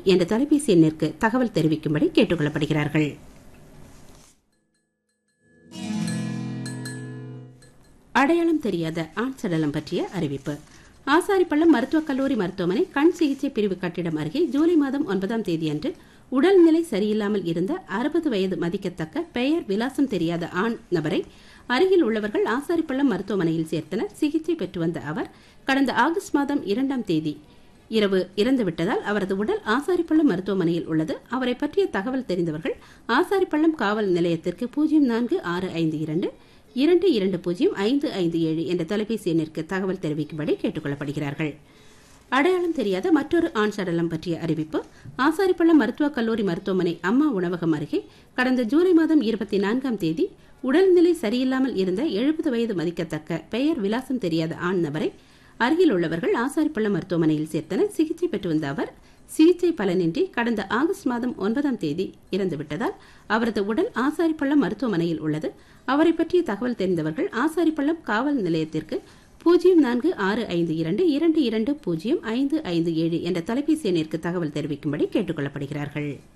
என்ற தொலைபேசி எண்ணிற்கு தகவல் தெரிவிக்கும்படி கேட்டுக் கொள்ளப்படுகிறார்கள் அடையாளம் தெரியாத ஆண் சடலம் பற்றிய அறிவிப்பு ஆசாரிப்பள்ளம் மருத்துவக் கல்லூரி மருத்துவமனை கண் சிகிச்சை பிரிவு கட்டிடம் அருகே ஜூலை மாதம் ஒன்பதாம் தேதியன்று உடல்நிலை சரியில்லாமல் இருந்த அறுபது வயது மதிக்கத்தக்க பெயர் விலாசம் தெரியாத ஆண் நபரை அருகில் உள்ளவர்கள் ஆசாரிப்பள்ளம் மருத்துவமனையில் சேர்த்தனர் சிகிச்சை பெற்று வந்த அவர் கடந்த ஆகஸ்ட் மாதம் இரண்டாம் தேதி இரவு இறந்துவிட்டதால் அவரது உடல் ஆசாரிப்பள்ளம் மருத்துவமனையில் உள்ளது அவரை பற்றிய தகவல் தெரிந்தவர்கள் ஆசாரிப்பள்ளம் காவல் நிலையத்திற்கு பூஜ்ஜியம் நான்கு ஆறு ஐந்து இரண்டு இரண்டு இரண்டு பூஜ்ஜியம் ஐந்து ஐந்து ஏழு என்ற தொலைபேசி எண்ணிற்கு தகவல் தெரிவிக்கும்படி கேட்டுக் கொள்ளப்படுகிறார்கள் அடையாளம் தெரியாத மற்றொரு ஆண் சடலம் பற்றிய அறிவிப்பு ஆசாரிப்பள்ளம் மருத்துவக் கல்லூரி மருத்துவமனை அம்மா உணவகம் அருகே கடந்த ஜூலை மாதம் இருபத்தி நான்காம் தேதி உடல்நிலை சரியில்லாமல் இருந்த எழுபது வயது மதிக்கத்தக்க பெயர் விலாசம் தெரியாத ஆண் நபரை அருகில் உள்ளவர்கள் ஆசாரிப்பள்ளம் மருத்துவமனையில் சேர்த்தனர் சிகிச்சை பெற்று வந்த அவர் சிகிச்சை பலனின்றி கடந்த ஆகஸ்ட் மாதம் ஒன்பதாம் தேதி இறந்துவிட்டதால் அவரது உடல் ஆசாரிப்பள்ளம் மருத்துவமனையில் உள்ளது அவரை பற்றிய தகவல் தெரிந்தவர்கள் ஆசாரிப்பள்ளம் காவல் நிலையத்திற்கு பூஜ்ஜியம் நான்கு ஆறு ஐந்து இரண்டு இரண்டு இரண்டு பூஜ்ஜியம் ஐந்து ஐந்து ஏழு என்ற தொலைபேசி எண்ணிற்கு தகவல் தெரிவிக்கும்படி கேட்டுக் கொள்ளப்படுகிறார்கள்